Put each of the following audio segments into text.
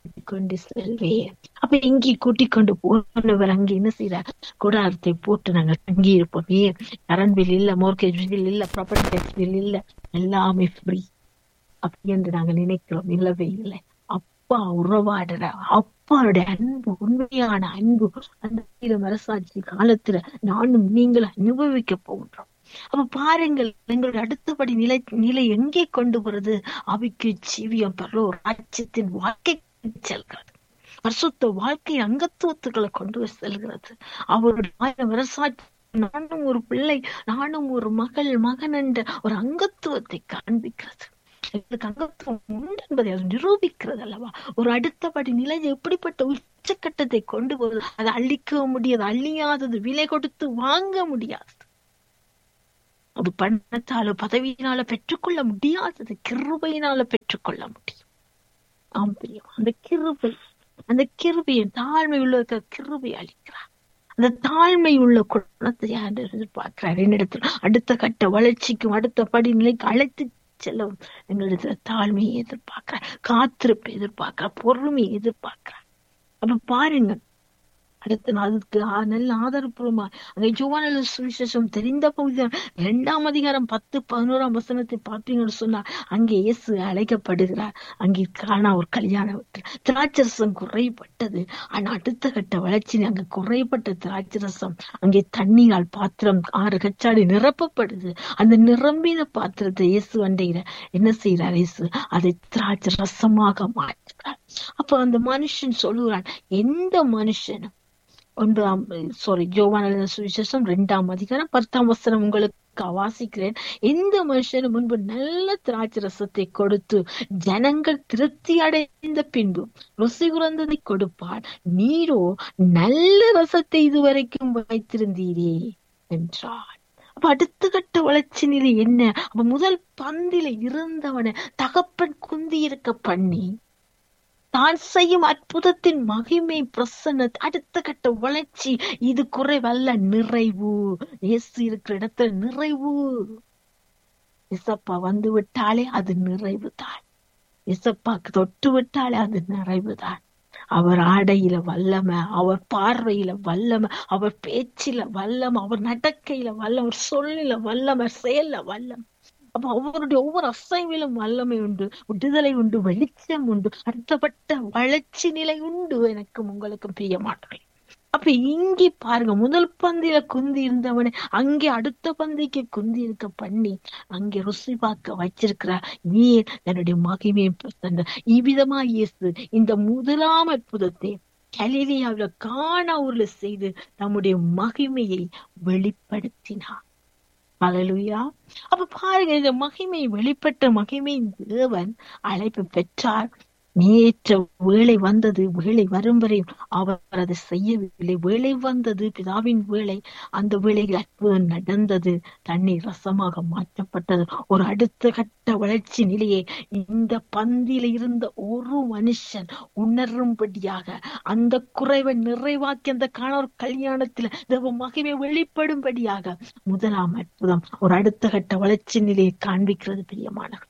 கொண்டு செல்வேன் அப்ப இங்கே கூட்டிக் கொண்டு போனவர் அங்கே என்ன செய்யறார் கூடாரத்தை போட்டு நாங்க தங்கி இருப்போம் ஏன் கரண்ட் பில் இல்ல மோர்கேஜ் பில் இல்ல ப்ராப்பர்ட்டி டேக்ஸ் பில் இல்ல எல்லாமே ஃப்ரீ அப்படி என்று நாங்க நினைக்கிறோம் இல்லவே இல்லை அப்பா உறவாடுற அப்பாவுடைய அன்பு உண்மையான அன்பு அந்த மரசாட்சி காலத்துல நானும் நீங்கள் அனுபவிக்க போகின்றோம் அப்ப பாருங்கள் எங்களுடைய அடுத்தபடி நிலை நிலை எங்கே கொண்டு போறது அவைக்கு ஜீவியம் பெற ராஜ்யத்தின் வாழ்க்கை செல்கிறது பரிசுத்த வாழ்க்கை அங்கத்துவத்துக்களை கொண்டு போய் செல்கிறது அவருடைய ஆயிரம் விவசாய நானும் ஒரு பிள்ளை நானும் ஒரு மகள் மகன் என்ற ஒரு அங்கத்துவத்தை காண்பிக்கிறது எங்களுக்கு அங்கத்துவம் உண்டு என்பதை அது நிரூபிக்கிறது அல்லவா ஒரு அடுத்தபடி நிலை எப்படிப்பட்ட உச்சக்கட்டத்தை கொண்டு போகுது அதை அழிக்க முடியாது அழியாதது விலை கொடுத்து வாங்க முடியாது அது பணத்தால பதவியினால பெற்றுக்கொள்ள முடியாதது கிருபையினால பெற்றுக்கொள்ள முடியும் ஆம் பிரியம் அந்த கிருபை அந்த கிருபையை தாழ்மை உள்ள கிருபை அளிக்கிறார் அந்த தாழ்மை உள்ள குணத்தை யார் எதிர்பார்க்கிறார் என்னிடத்தில் அடுத்த கட்ட வளர்ச்சிக்கும் அடுத்த படி நிலைக்கு அழைத்து செல்லவும் எங்களிடத்துல தாழ்மையை எதிர்பார்க்கிறார் காத்திருப்பை எதிர்பார்க்கிறார் பொறுமையை எதிர்பார்க்கிறார் அப்ப பாருங்க அடுத்த அதுக்கு நல்ல ஆதரப்பூர்வமா அங்கே ஜோவான சுவிசேஷம் தெரிந்த பகுதிதான் இரண்டாம் அதிகாரம் பத்து பதினோராம் வசனத்தை பார்த்தீங்கன்னு சொன்னா அங்கே இயேசு அழைக்கப்படுகிறார் அங்கே காணா ஒரு கல்யாண திராட்சரசம் குறைப்பட்டது ஆனா அடுத்த கட்ட வளர்ச்சி அங்க குறைப்பட்ட திராட்சரசம் அங்கே தண்ணீரால் பாத்திரம் ஆறு கச்சாடி நிரப்பப்படுது அந்த நிரம்பின பாத்திரத்தை இயேசு அண்டையில என்ன செய்யறார் இயேசு அதை திராட்சை ரசமாக மாற்றுகிறார் அப்ப அந்த மனுஷன் சொல்லுகிறான் எந்த மனுஷனும் ஒன்பதாம் சாரி ஜோவான சுவிசேஷம் இரண்டாம் அதிகாரம் பத்தாம் வசனம் உங்களுக்கு வாசிக்கிறேன் எந்த மனுஷனும் முன்பு நல்ல திராட்சை ரசத்தை கொடுத்து ஜனங்கள் திருப்தி அடைந்த பின்பு ருசி குறந்ததை கொடுப்பார் நீரோ நல்ல ரசத்தை இதுவரைக்கும் வைத்திருந்தீரே என்றார் அப்ப அடுத்த கட்ட வளர்ச்சி நிலை என்ன அப்ப முதல் பந்தில இருந்தவனை தகப்பன் குந்தி இருக்க பண்ணி தான் செய்யும் அற்புதத்தின் மகிமை பிரசன்ன அடுத்த கட்ட வளர்ச்சி இது குறைவல்ல நிறைவு இயேசு இருக்கிற இடத்துல நிறைவு இசப்பா வந்து விட்டாலே அது நிறைவு தான் இசப்பாக்கு தொட்டு விட்டாலே அது நிறைவு தான் அவர் ஆடையில வல்லம அவர் பார்வையில வல்லம அவர் பேச்சில வல்லம அவர் நடக்கையில வல்லம் அவர் சொல்லில வல்லம செயல்ல வல்லம் அப்ப அவருடைய ஒவ்வொரு அசைவிலும் வல்லமை உண்டு விடுதலை உண்டு வெளிச்சம் உண்டு அடுத்தப்பட்ட வளர்ச்சி நிலை உண்டு எனக்கும் உங்களுக்கும் பிரியமாட்டேன் அப்ப இங்கே பாருங்க முதல் பந்தியில குந்தி இருந்தவனை அங்கே அடுத்த பந்திக்கு குந்தி இருக்க பண்ணி அங்கே ருசி பார்க்க வச்சிருக்கிறார் ஏன் தன்னுடைய மகிமையை தந்த இவ்விதமா இயேசு இந்த முதலாம் அற்புதத்தை கலிலியாவில காண ஊர்ல செய்து தம்முடைய மகிமையை வெளிப்படுத்தினார் அலலுயா அப்ப பாருங்க இந்த மகிமை வெளிப்பட்ட மகிமை தேவன் அழைப்பு பெற்றார் நேற்ற வேலை வந்தது வேலை வரும் வரை அவர் அதை செய்யவில்லை வேலை வந்தது பிதாவின் வேலை அந்த வேலையில் அற்புதம் நடந்தது தண்ணீர் ரசமாக மாற்றப்பட்டது ஒரு அடுத்த கட்ட வளர்ச்சி நிலையை இந்த பந்தியில இருந்த ஒரு மனுஷன் உணரும்படியாக அந்த குறைவை நிறைவாக்கி அந்த காணவர் கல்யாணத்துல தேவ மகிமை வெளிப்படும்படியாக முதலாம் அற்புதம் ஒரு அடுத்த கட்ட வளர்ச்சி நிலையை காண்பிக்கிறது பிரியமானவர்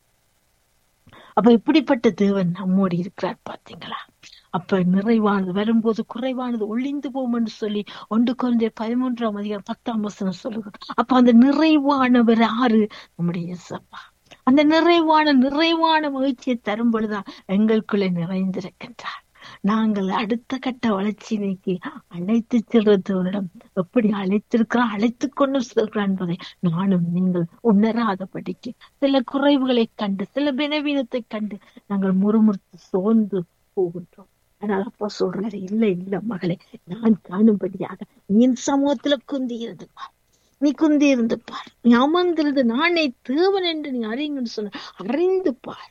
அப்ப இப்படிப்பட்ட தேவன் நம்மோடு இருக்கிறார் பாத்தீங்களா அப்ப நிறைவானது வரும்போது குறைவானது ஒளிந்து போகும் என்று சொல்லி ஒன்று குறைஞ்ச பதிமூன்றாம் அதிகாரம் பத்தாம் வசனம் சொல்லுகிறோம் அப்ப அந்த நிறைவானவர் யாரு நம்முடைய இயேசப்பா அந்த நிறைவான நிறைவான மகிழ்ச்சியை தரும் பொழுதுதான் எங்களுக்குள்ளே நிறைந்திருக்கின்றார் நாங்கள் அடுத்த கட்ட வளர்ச்சி நோக்கி அழைத்து செல்றதோரிடம் எப்படி அழைத்திருக்கிறான் அழைத்து கொண்டு செல்கிறான் என்பதை நானும் நீங்கள் உணராதபடிக்கு சில குறைவுகளை கண்டு சில பலவீனத்தை கண்டு நாங்கள் முறுமுறுத்து சோர்ந்து போகின்றோம் அதனால அப்பா சொல்றாரு இல்ல இல்ல மகளே நான் காணும்படியாக நீ சமூகத்துல குந்தி இருந்து பார் நீ குந்தி இருந்து பார் நீ அமர்ந்திருந்து நானே தேவன் என்று நீ அறியுங்கன்னு சொன்ன அறிந்து பார்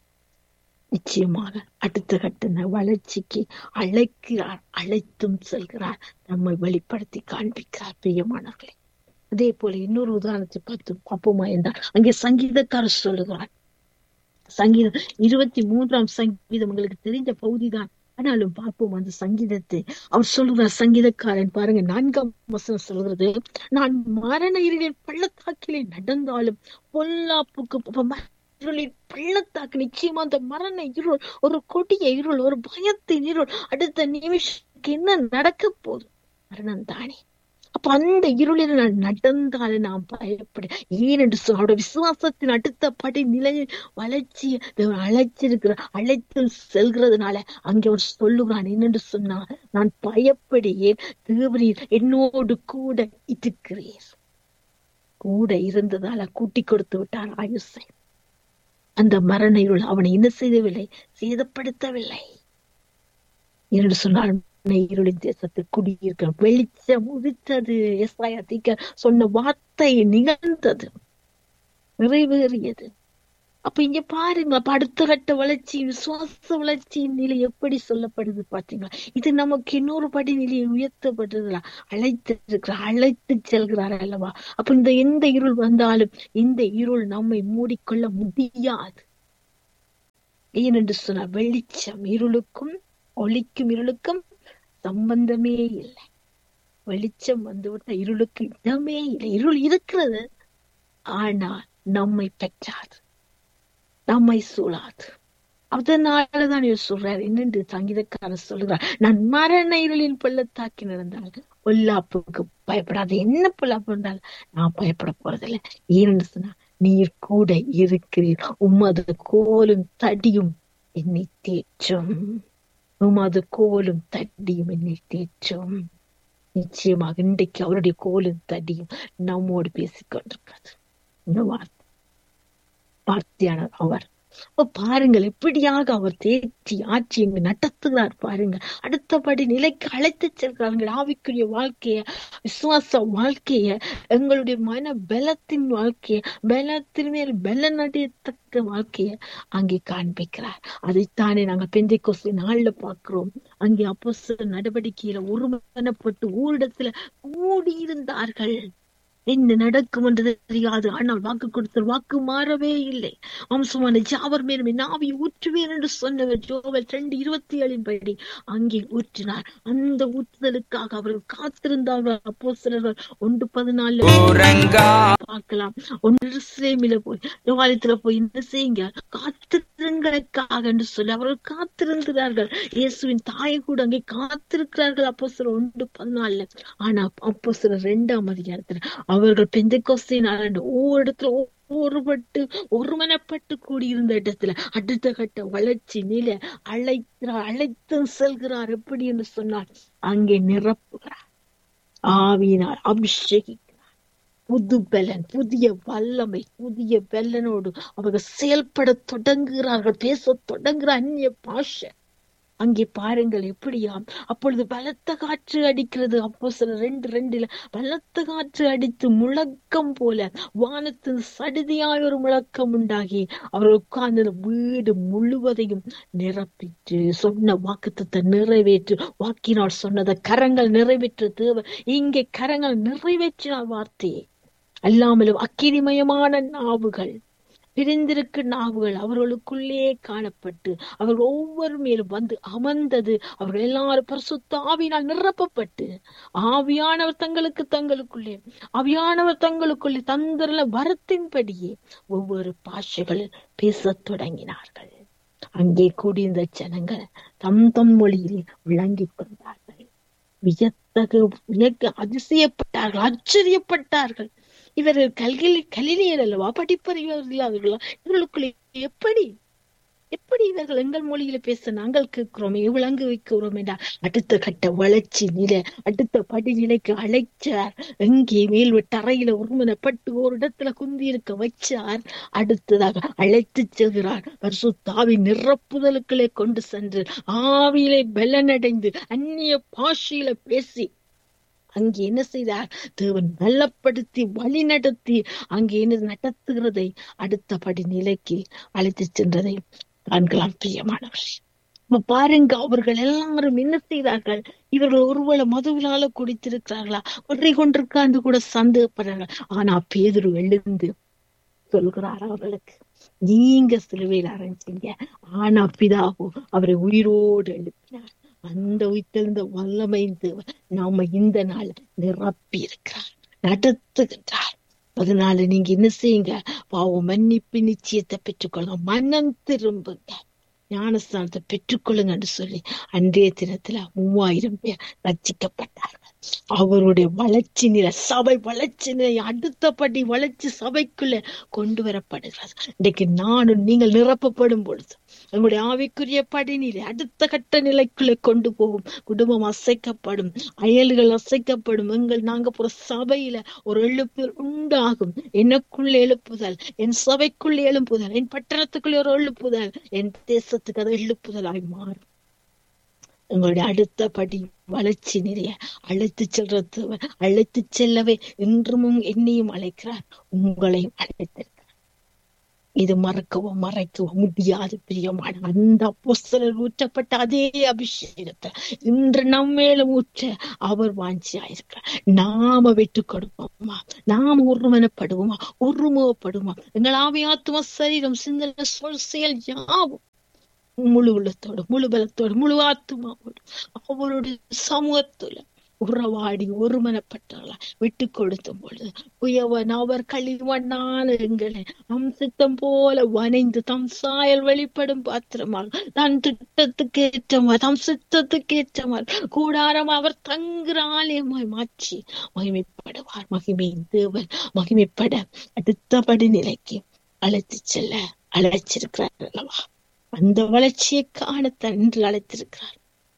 நிச்சயமாக அடுத்த கட்ட வளர்ச்சிக்கு அழைக்கிறார் அழைத்தும் செல்கிறார் நம்மை வெளிப்படுத்தி காண்பிக்கிறார் பிரியமானவர்களே அதே போல இன்னொரு உதாரணத்தை பார்த்து பார்ப்போமா என்றால் அங்கே சங்கீதக்காரர் சொல்லுகிறார் சங்கீதம் இருபத்தி மூன்றாம் சங்கீதம் உங்களுக்கு தெரிஞ்ச பகுதிதான் ஆனாலும் பார்ப்போம் அந்த சங்கீதத்தை அவர் சொல்லுகிறார் சங்கீதக்காரன் பாருங்க நான்காம் வசனம் சொல்கிறது நான் மரண இருளில் பள்ளத்தாக்கிலே நடந்தாலும் பொல்லாப்புக்கு இருளில் பள்ளத்தாக்கு நிச்சயமா அந்த மரண இருள் ஒரு கொடிய இருள் ஒரு பயத்தின் இருள் அடுத்த நிமிஷத்துக்கு என்ன நடக்க போகுது மரணம் தானே அப்ப அந்த இருளில் நான் நடந்தாலும் நான் பயப்பட ஏனென்று சொல் அவருடைய விசுவாசத்தின் அடுத்த படி நிலையில் வளர்ச்சியை தேவன் அழைச்சிருக்கிற அழைத்து செல்கிறதுனால அங்கே அவர் சொல்லுகிறான் என்னென்று சொன்னார் நான் பயப்படியேன் தேவரீர் என்னோடு கூட இருக்கிறீர் கூட இருந்ததால கூட்டி கொடுத்து விட்டார் ஆயுசை அந்த மரண இருள் அவனை என்ன செய்யவில்லை சேதப்படுத்தவில்லை என்று சொன்னால் இருளின் தேசத்தில் குடியிருக்க வெளிச்சம் உதித்தது எஸ்ஐயா தீக்க சொன்ன வார்த்தை நிகழ்ந்தது நிறைவேறியது அப்ப இங்க பாருங்க அப்ப அடுத்த கட்ட வளர்ச்சி விசுவாச வளர்ச்சியின் நிலை எப்படி சொல்லப்படுது பாத்தீங்களா இது நமக்கு இன்னொரு படி நிலையை உயர்த்தப்படுறதுல அழைத்திருக்கிறார் அழைத்து செல்கிறார் அல்லவா அப்ப இந்த எந்த இருள் வந்தாலும் இந்த இருள் நம்மை மூடிக்கொள்ள முடியாது ஏனென்று சொன்னார் வெளிச்சம் இருளுக்கும் ஒளிக்கும் இருளுக்கும் சம்பந்தமே இல்லை வெளிச்சம் வந்துவிட்ட இருளுக்கு இடமே இல்லை இருள் இருக்கிறது ஆனால் நம்மை பெற்றாது நம்மை சூழாது அதனாலதான் இவர் சொல்றார் என்னென்று சங்கீதக்காரர் சொல்கிறார் நான் மரண இருளின் பள்ளத்தாக்கி நடந்தால் பொல்லாப்புக்கு பயப்படாது என்ன பொல்லாப்பு இருந்தாலும் நான் பயப்பட போறதில்லை ஏன்னு சொன்னா நீர் கூட இருக்கிறீர் உமது கோலும் தடியும் என்னை தேற்றும் உமது கோலும் தடியும் என்னை தேற்றும் நிச்சயமாக இன்றைக்கு அவருடைய கோலும் தடியும் நம்மோடு பேசிக் கொண்டிருக்கிறது இந்த வார்த்தை வார்த்தையான அவர் பாருங்கள் எப்படியாக அவர் தேற்றி ஆட்சி இங்கு நடத்துகிறார் பாருங்க அடுத்தபடி நிலைக்கு அழைத்து செல்கிறார்கள் ஆவிக்குரிய வாழ்க்கைய விசுவாச வாழ்க்கைய எங்களுடைய மன பலத்தின் வாழ்க்கைய பலத்தின் மேல் பலன் அடையத்தக்க வாழ்க்கைய அங்கே காண்பிக்கிறார் அதைத்தானே நாங்க பெந்தை கொசு நாள்ல பாக்குறோம் அங்கே அப்போ நடவடிக்கையில ஒருமனப்பட்டு ஊரிடத்துல கூடியிருந்தார்கள் என்ன நடக்கும் என்று தெரியாது ஆனால் வாக்கு கொடுத்த வாக்கு மாறவே இல்லை வம்சமான ஜாவர் மேலும் என் ஆவி ஊற்றுவேன் என்று சொன்னவர் ஜோவல் ரெண்டு இருபத்தி ஏழின் படி அங்கே ஊற்றினார் அந்த ஊற்றுதலுக்காக அவர்கள் காத்திருந்தார்கள் அப்போ சிலர்கள் ஒன்று பதினாலு பார்க்கலாம் ஒன்று சேமில போய் தேவாலயத்துல போய் என்ன செய்யுங்க காத்திருங்களுக்காக என்று சொல்லி அவர்கள் காத்திருந்தார்கள் இயேசுவின் தாயை கூட அங்கே காத்திருக்கிறார்கள் அப்போ சிலர் ஒன்று பதினாலுல ஆனா அப்போ சிலர் ரெண்டாம் அதிகாரத்துல அவர்கள் பெந்த கொஸ்டின் ஒவ்வொரு இடத்துல ஒருபட்டு ஒருமனப்பட்டு கூடியிருந்த இடத்துல அடுத்த கட்ட வளர்ச்சி நிலை அழைக்கிறார் அழைத்து செல்கிறார் எப்படி என்று சொன்னார் அங்கே நிரப்புகிறார் ஆவியினால் அபிஷேகிக்கிறார் புது பலன் புதிய வல்லமை புதிய பலனோடு அவர்கள் செயல்பட தொடங்குகிறார்கள் பேச தொடங்குற அந்நிய பாஷை அங்கே பாருங்கள் எப்படியாம் அப்பொழுது பலத்த காற்று அடிக்கிறது அப்போ சில ரெண்டு ரெண்டுல பலத்த காற்று அடித்து முழக்கம் போல வானத்தின் சடுதியாய் ஒரு முழக்கம் உண்டாகி அவர் உட்கார்ந்த வீடு முழுவதையும் நிரப்பிட்டு சொன்ன வாக்குத்தத்தை நிறைவேற்று வாக்கினால் சொன்னதை கரங்கள் நிறைவேற்ற தேவை இங்கே கரங்கள் நிறைவேற்றினார் வார்த்தையை அல்லாமலும் அக்கிரிமயமான நாவுகள் பிரிந்திருக்கு நாவுகள் அவர்களுக்குள்ளே காணப்பட்டு அவர்கள் ஒவ்வொரு மேலும் வந்து அமர்ந்தது அவர்கள் எல்லாரும் பரிசுத்த ஆவியினால் நிரப்பப்பட்டு ஆவியானவர் தங்களுக்கு தங்களுக்குள்ளே ஆவியானவர் தங்களுக்குள்ளே தந்திரல வரத்தின்படியே ஒவ்வொரு பாஷைகளில் பேசத் தொடங்கினார்கள் அங்கே கூடியிருந்த ஜனங்கள் தம் தம் மொழியிலே விளங்கிக் கொண்டார்கள் வியத்தகு வியக்க அதிசயப்பட்டார்கள் ஆச்சரியப்பட்டார்கள் இவர்கள் கல்கில் கலிலியர் அல்லவா படிப்பறிவர் இல்லாதவர்களா இவர்களுக்குள்ளே எப்படி எப்படி இவர்கள் எங்கள் மொழியில பேச நாங்கள் கேட்கிறோமே விளங்கு வைக்கிறோம் என்றால் அடுத்த கட்ட வளர்ச்சி நிலை அடுத்த படிநிலைக்கு அழைச்சார் எங்கே மேல் தரையில ஒருமனப்பட்டு ஒரு இடத்துல குந்தி இருக்க வச்சார் அடுத்ததாக அழைத்து செல்கிறார் பரிசுத்தாவி நிரப்புதலுக்களே கொண்டு சென்று ஆவியிலே பலனடைந்து அந்நிய பாஷையில பேசி அங்கே என்ன செய்தார் தேவன் பலப்படுத்தி வழி நடத்தி அங்கே என்ன நடத்துகிறதை அடுத்த படி நிலைக்கு அழைத்து சென்றதை காண்கலாம் பிரியமானவர் பாருங்க அவர்கள் எல்லாரும் என்ன செய்தார்கள் இவர்கள் ஒருவேளை மதுவினால குடித்திருக்கிறார்களா ஒன்றை கொண்டிருக்காண்டு கூட சந்தேகப்படுறார்கள் ஆனா பேதுரு எழுந்து சொல்கிறார் அவர்களுக்கு நீங்க சிலுவையில் அரைஞ்சீங்க ஆனா பிதாவோ அவரை உயிரோடு எழுப்பினார் அந்த உயிர்த்தெழுந்த வல்லமை தேவன் நாம இந்த நாள் நிரப்பி இருக்கிறார் நடத்துகின்றார் அதனால நீங்க என்ன செய்யுங்க பாவம் மன்னிப்பு நிச்சயத்தை பெற்றுக்கொள்ளுங்க மனம் திரும்புங்க ஞானஸ்தானத்தை பெற்றுக்கொள்ளுங்கன்னு சொல்லி அன்றைய தினத்துல மூவாயிரம் பேர் ரச்சிக்கப்பட்டார்கள் அவருடைய வளர்ச்சி நிலை சபை வளர்ச்சி நிலை அடுத்தபடி வளர்ச்சி சபைக்குள்ள கொண்டு வரப்படுகிறது இன்றைக்கு நானும் நீங்கள் நிரப்பப்படும் பொழுது உங்களுடைய ஆவிக்குரிய படிநிலை அடுத்த கட்ட நிலைக்குள்ளே கொண்டு போகும் குடும்பம் அசைக்கப்படும் அயல்கள் அசைக்கப்படும் எங்கள் நாங்க போற சபையில ஒரு எழுப்புதல் உண்டாகும் எனக்குள்ள எழுப்புதல் என் சபைக்குள்ள எழுப்புதல் என் பட்டணத்துக்குள்ள ஒரு எழுப்புதல் என் தேசத்துக்கு அது எழுப்புதலாய் மாறும் உங்களுடைய அடுத்த படி வளர்ச்சி நிறைய அழைத்து செல்றது அழைத்து செல்லவே இன்றும் என்னையும் அழைக்கிறார் உங்களையும் அழைத்திருக்கிறார் இது மறக்கவோ மறைக்கவோ முடியாது பிரியமான அந்த அப்போஸ்தலர் ஊற்றப்பட்ட அதே அபிஷேகத்தை இன்று நம்மேலும் ஊற்ற அவர் வாஞ்சியாயிருக்கிறார் நாம விட்டு கொடுப்போமா நாம் ஒருமனப்படுவோமா ஒருமுகப்படுவோமா எங்கள் ஆவியாத்தும சரீரம் சிந்தனை சொல் செயல் யாவும் முழு உள்ளத்தோடு முழு பலத்தோடு முழு ஆத்துமாவோடு அவருடைய சமூகத்துல உறவாடி ஒருமனப்பட்டாளா விட்டு கொடுத்தும் பொழுது உயவன் அவர் களிமண்ணான எங்களை நம் சித்தம் போல வனைந்து தம் சாயல் வெளிப்படும் பாத்திரமாக தன் திட்டத்துக்கு ஏற்றமாய் தம் சித்தத்துக்கு ஏற்றமாய் கூடாரம் அவர் தங்குற ஆலயமாய் மாற்றி மகிமைப்படுவார் மகிமையின் தேவன் மகிமைப்பட அடுத்தபடி நிலைக்கு அழைத்து செல்ல அழைச்சிருக்கிறார் அல்லவா அந்த வளர்ச்சியை காணத்தான் என்று அழைத்திருக்கிறார்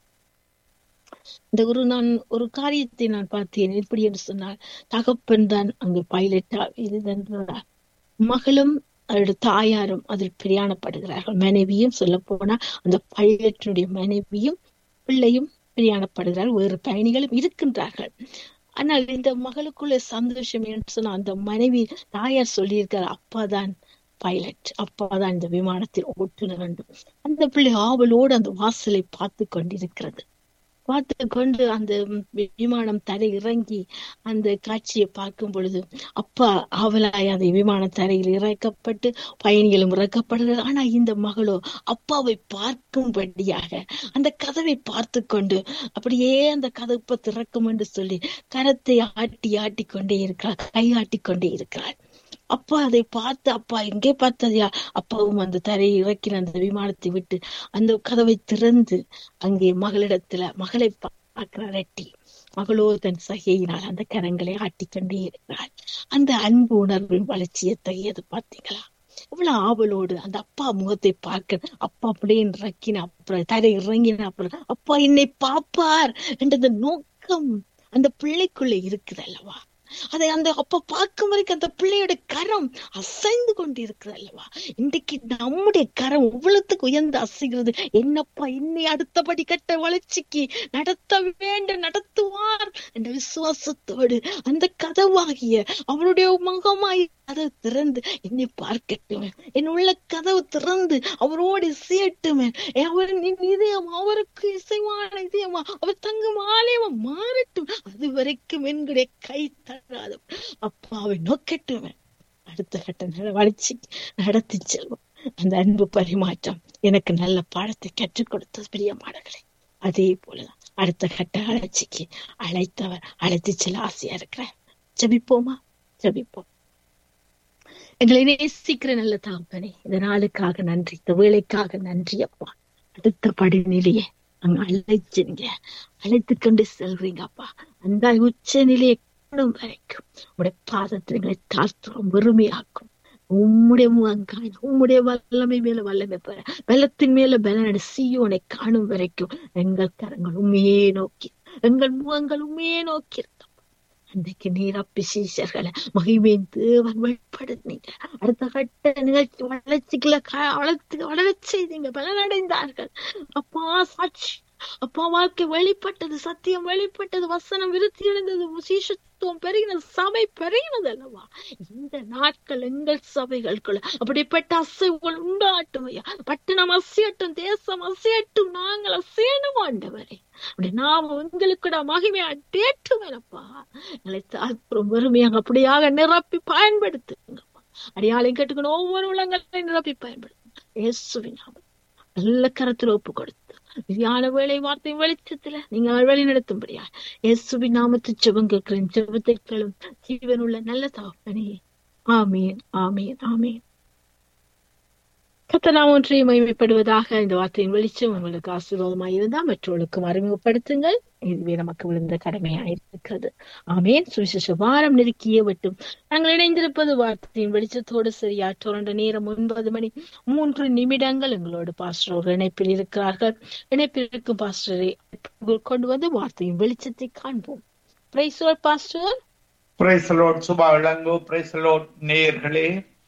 இந்த ஒரு நான் ஒரு காரியத்தை நான் பார்த்தேன் எப்படி என்று சொன்னால் தகப்பன் தான் அங்கு பைலட்டா இருந்தென்றார் மகளும் அவருடைய தாயாரும் அதில் பிரயாணப்படுகிறார்கள் மனைவியும் சொல்ல போனா அந்த பைலட்டினுடைய மனைவியும் பிள்ளையும் பிரயாணப்படுகிறார்கள் வேறு பயணிகளும் இருக்கின்றார்கள் ஆனால் இந்த மகளுக்குள்ள சந்தோஷம் என்று சொன்னா அந்த மனைவி தாயார் சொல்லியிருக்கார் அப்பாதான் பைலட் அப்பாதான் இந்த விமானத்தில் ஓட்டுநர் என்று அந்த பிள்ளை ஆவலோடு அந்த வாசலை பார்த்து கொண்டிருக்கிறது பார்த்து கொண்டு அந்த விமானம் தரை இறங்கி அந்த காட்சியை பார்க்கும் பொழுது அப்பா ஆவலாய் அந்த விமானம் தரையில் இறக்கப்பட்டு பயணிகளும் இறக்கப்படுகிறது ஆனா இந்த மகளோ அப்பாவை பார்க்கும்படியாக அந்த கதவை பார்த்து கொண்டு அப்படியே அந்த கதப்பை திறக்கும் என்று சொல்லி கரத்தை ஆட்டி ஆட்டி கொண்டே இருக்கிறார் கை ஆட்டி கொண்டே இருக்கிறார் அப்பா அதை பார்த்து அப்பா எங்கே பார்த்ததையா அப்பாவும் அந்த தரையை இறக்கின அந்த விமானத்தை விட்டு அந்த கதவை திறந்து அங்கே மகளிடத்துல மகளை பார்க்கிறார் எட்டி மகளோ தன் சகையினால் அந்த கரங்களை ஆட்டிக்கொண்டே இருக்கிறாள் அந்த அன்பு உணர்வின் வளர்ச்சியை தையது பார்த்தீங்களா இவ்வளவு ஆவலோடு அந்த அப்பா முகத்தை பார்க்க அப்பா அப்படியே இறக்கின அப்புறம் தரை இறங்கின அப்புறம் அப்பா என்னை பாப்பார் என்ற நோக்கம் அந்த பிள்ளைக்குள்ள இருக்குது அல்லவா அதை அந்த அப்ப பார்க்கும் வரைக்கும் அந்த பிள்ளையோட கரம் அசைந்து கொண்டு இருக்கிறது அல்லவா இன்றைக்கு நம்முடைய கரம் இவ்வளவுக்கு உயர்ந்து அசைகிறது என்னப்பா இன்னை அடுத்தபடி கட்ட வளர்ச்சிக்கு நடத்த வேண்டும் நடத்துவார் என்ற விசுவாசத்தோடு அந்த கதவாகிய அவருடைய முகமாய் கதவு திறந்து என்னை பார்க்கட்டுமே என் உள்ள கதவு திறந்து அவரோடு இசையட்டுமே அவரின் இதயம் அவருக்கு இசைவான இதயமா அவர் தங்கும் ஆலயமா மாறட்டும் அது வரைக்கும் என்களுடைய கை தராத அப்பாவை நோக்கட்டுமே அடுத்த கட்ட வளர்ச்சி நடத்தி செல்வோம் அந்த அன்பு பரிமாற்றம் எனக்கு நல்ல பாடத்தை கற்றுக் கொடுத்த பிரியமானங்களே அதே போலதான் அடுத்த கட்ட அழைச்சிக்கு அழைத்தவர் அழைத்து செல்ல ஆசையா இருக்கிறார் ஜபிப்போமா ஜபிப்போம் எங்களை நேசிக்கிற நல்ல தாப்பனே இந்த நாளுக்காக நன்றி இந்த வேலைக்காக நன்றி அப்பா அடுத்த படிநிலையே அங்க அழைச்சிங்க அழைத்து கொண்டு செல்றீங்க அப்பா அந்த உச்ச நிலையை காணும் வரைக்கும் உடைய பாதத்தில் எங்களை தாழ்த்துறோம் வெறுமையாக்கும் உம்முடைய முகங்காய் உம்முடைய வல்லமை மேல வல்லமை பெற வெள்ளத்தின் மேல பலனடி சீயோனை காணும் வரைக்கும் எங்கள் கரங்கள் உண்மையே நோக்கி எங்கள் முகங்கள் உண்மையே நோக்கி இருக்கும் அன்றைக்கு நீரப்பி சீசர்களை மகிமையின் தேவன் வெளிப்படுத்தினீங்க அடுத்த கட்ட நிகழ்ச்சி வளர்ச்சிக்குள்ள வளர்த்து வளர செய்தீங்க பலனடைந்தார்கள் அப்பா சாட்சி அப்பா வாழ்க்கை வெளிப்பட்டது சத்தியம் வெளிப்பட்டது வசனம் விருத்தி அடைந்தது சீஷத்துவம் பெருகினது சபை பெருகினது அல்லவா இந்த நாட்கள் எங்கள் சபைகளுக்குள்ள அப்படிப்பட்ட அசைவுகள் உண்டாட்டும் ஐயா பட்டணம் அசையட்டும் தேசம் அசையட்டும் நாங்கள் அசையணும் ஆண்டவரே அப்படி நாம் உங்களுக்கு மகிமையா தேற்றுவேனப்பா எங்களை தாழ்ப்புறம் வெறுமையாக அப்படியாக நிரப்பி பயன்படுத்துங்கப்பா அடியாளையும் கேட்டுக்கணும் ஒவ்வொரு உலகங்களையும் நிரப்பி பயன்படுத்துங்க இயேசுவின் நல்ல கரத்தில் ஒப்பு கொடுத்து ஞான வேலை வார்த்தை வெளிச்சத்துல நீங்கள் வழி நடத்தும்படியா இயேசுவின் நாமத்து ஜெபம் கேட்கிறேன் ஜெபத்தை கேளும் ஜீவனுள்ள நல்ல தகப்பனே ஆமீன் ஆமீன் ஆமீன் கத்தனா ஒன்றை மகிமைப்படுவதாக இந்த வார்த்தையின் வெளிச்சம் உங்களுக்கு ஆசீர்வாதமாக இருந்தால் மற்றவர்களுக்கும் அறிமுகப்படுத்துங்கள் இதுவே நமக்கு விழுந்த கடமையாயிருக்கிறது ஆமேன் சுவிசேஷ வாரம் நெருக்கிய விட்டும் நாங்கள் இணைந்திருப்பது வார்த்தையின் வெளிச்சத்தோடு சரியா தொடர்ந்த நேரம் ஒன்பது மணி மூன்று நிமிடங்கள் எங்களோடு பாஸ்டர் ஒரு இணைப்பில் இருக்கிறார்கள் இணைப்பில் இருக்கும் பாஸ்டரை கொண்டு வந்து வார்த்தையின் வெளிச்சத்தை காண்போம் praise pastor praise lord Subha Ilango praise lord நேயர்களே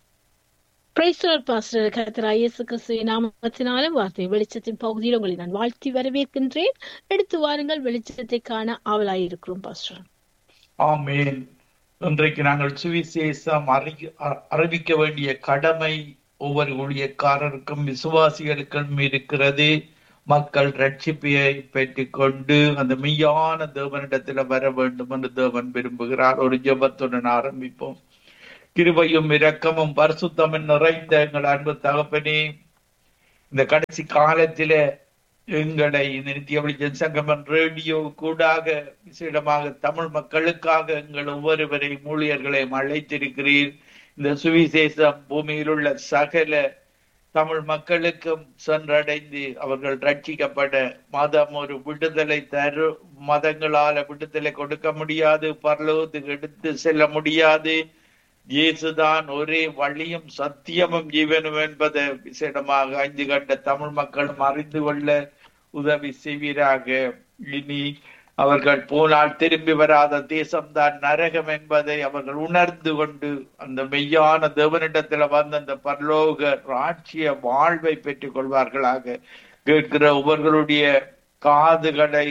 பிரைஸ்வர் பாஸ்டர் கர்த்தராய் இயேசு கிறிஸ்துவின் நாமத்தினாலும் வார்த்தை வெளிச்சத்தின் பகுதியில் உங்களை நான் வாழ்த்தி வரவேற்கின்றேன் எடுத்து வாருங்கள் வெளிச்சத்தை காண ஆவலாயிருக்கிறோம் பாஸ்டர் ஆமேன் இன்றைக்கு நாங்கள் சுவிசேஷம் அறி- அ- அறிவிக்க வேண்டிய கடமை ஒவ்வொரு ஊழியக்காரருக்கும் விசுவாசிகளுக்கும் இருக்கிறது மக்கள் ரட்சிப்பையை பெற்றுக்கொண்டு அந்த மெய்யான தேவனிடத்துல வர வேண்டும் என்று தேவன் விரும்புகிறார் ஒரு ஜெபத்துடன் ஆரம்பிப்போம் கிருபையும் இரக்கமும் பரிசுத்தமும் நிறைந்த எங்கள் அன்பு தகப்பனே இந்த கடைசி காலத்தில எங்களை இந்த நித்திய வெளிச்சம் சங்கமன் ரேடியோ கூடாக விசேடமாக தமிழ் மக்களுக்காக எங்கள் ஒவ்வொருவரையும் ஊழியர்களையும் அழைத்திருக்கிறீர் இந்த சுவிசேஷம் பூமியில் உள்ள சகல தமிழ் மக்களுக்கும் சென்றடைந்து அவர்கள் ரட்சிக்கப்பட மதம் ஒரு விடுதலை தரு மதங்களால விடுதலை கொடுக்க முடியாது பரலோகத்துக்கு எடுத்து செல்ல முடியாது இயேசுதான் ஒரே வழியும் சத்தியமும் ஜீவனும் என்பதை விசேடமாக ஐந்து கண்ட தமிழ் மக்களும் அறிந்து கொள்ள உதவி செய்வீராக இனி அவர்கள் போனால் திரும்பி வராத தேசம்தான் நரகம் என்பதை அவர்கள் உணர்ந்து கொண்டு அந்த மெய்யான தேவனிடத்துல வந்து அந்த பரலோக ராட்சிய வாழ்வை பெற்றுக் கொள்வார்களாக கேட்கிற ஒவ்வொருவருடைய காதுகளை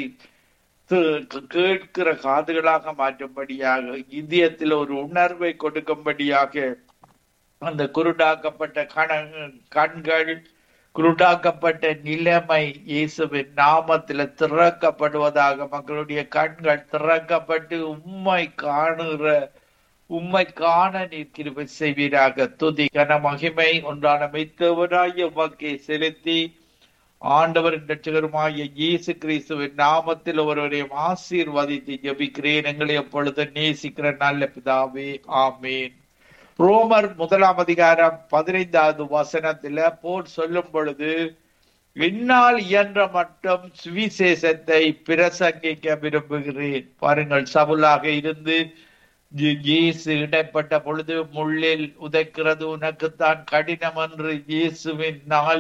து- கேட்கிற காதுகளாக மாற்றும்படியாக இதயத்தில் ஒரு உணர்வை கொடுக்கும்படியாக அந்த குருடாக்கப்பட்ட கண கண்கள் குருடாக்கப்பட்ட நிலைமை இயேசுவின் நாமத்துல திறக்கப்படுவதாக மக்களுடைய கண்கள் திறக்கப்பட்டு உம்மை காணுகிற உம்மை காண நீர் கிருபை செய்வீராக துதி கன மகிமை ஒன்றான மெய்த்தவராய உமக்கை செலுத்தி ஆண்டவரின் ரட்சகருமாகிய இயேசு கிறிஸ்துவின் நாமத்தில் ஒருவரையும் ஆசீர்வதித்து ஜெபிக்கிறேன் எங்களை எப்பொழுது நேசிக்கிற நல்ல பிதாவே ஆமேன் ரோமர் முதலாம் அதிகாரம் பதினைந்தாவது வசனத்துல போல் சொல்லும் பொழுது என்னால் இயன்ற மட்டும் சுவிசேஷத்தை பிரசங்கிக்க விரும்புகிறேன் பாருங்கள் சவுலாக இருந்து இயே- இயேசு இடைப்பட்ட பொழுது முள்ளில் உதைக்கிறது உனக்குத்தான் கடினம் என்று இயேசுவின் நாள